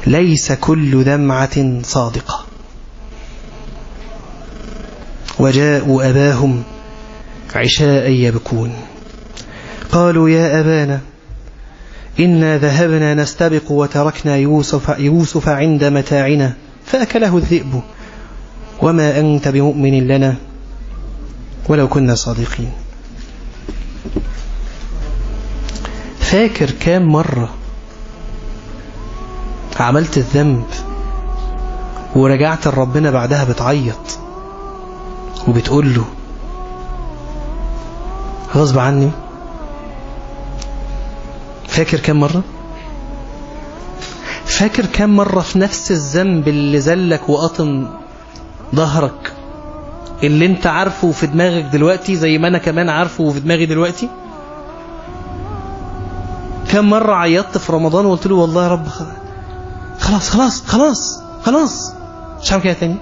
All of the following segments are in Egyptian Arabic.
ليس كل دمعة صادقة وجاءوا أباهم عشاء يبكون قالوا يا أبانا إنا ذهبنا نستبق وتركنا يوسف, يوسف عند متاعنا فأكله الذئب وما أنت بمؤمن لنا ولو كنا صادقين فاكر كام مرة عملت الذنب ورجعت لربنا بعدها بتعيط وبتقول له غصب عني فاكر كم مرة فاكر كم مرة في نفس الذنب اللي زلك وقطم ظهرك اللي انت عارفه في دماغك دلوقتي زي ما انا كمان عارفه في دماغي دلوقتي كم مرة عيطت في رمضان وقلت له والله يا رب خلاص خلاص خلاص خلاص مش هعمل كده تاني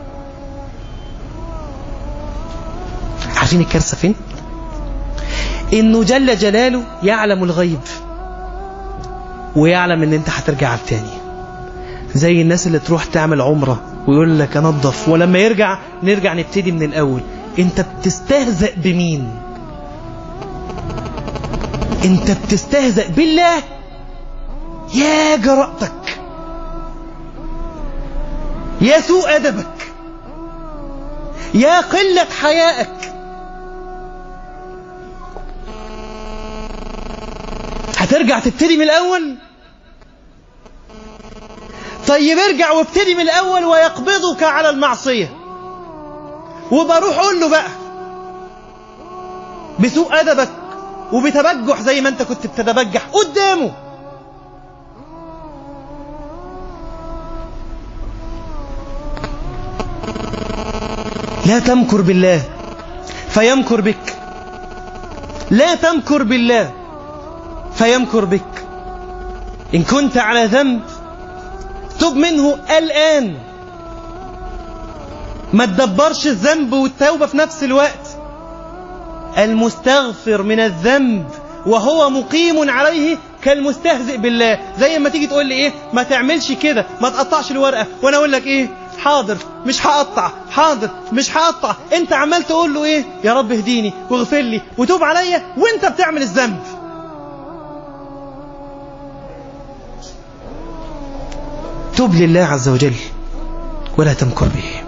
عارفين الكارثة فين انه جل جلاله يعلم الغيب ويعلم ان انت هترجع تاني زي الناس اللي تروح تعمل عمرة ويقول لك انضف ولما يرجع نرجع نبتدي من الاول انت بتستهزأ بمين انت بتستهزأ بالله يا جرأتك يا سوء أدبك يا قلة حيائك هترجع تبتدي من الأول طيب ارجع وابتدي من الأول ويقبضك على المعصية وبروح قول له بقى بسوء أدبك وبتبجح زي ما انت كنت بتتبجح قدامه لا تمكر بالله فيمكر بك لا تمكر بالله فيمكر بك إن كنت على ذنب تب منه الآن ما تدبرش الذنب والتوبة في نفس الوقت المستغفر من الذنب وهو مقيم عليه كالمستهزئ بالله زي ما تيجي تقول لي ايه ما تعملش كده ما تقطعش الورقة وانا اقول لك ايه حاضر مش هقطع حاضر مش هقطع انت عمال تقول له ايه يا رب اهديني واغفر لي وتوب عليا وانت بتعمل الذنب تب لله عز وجل ولا تمكر به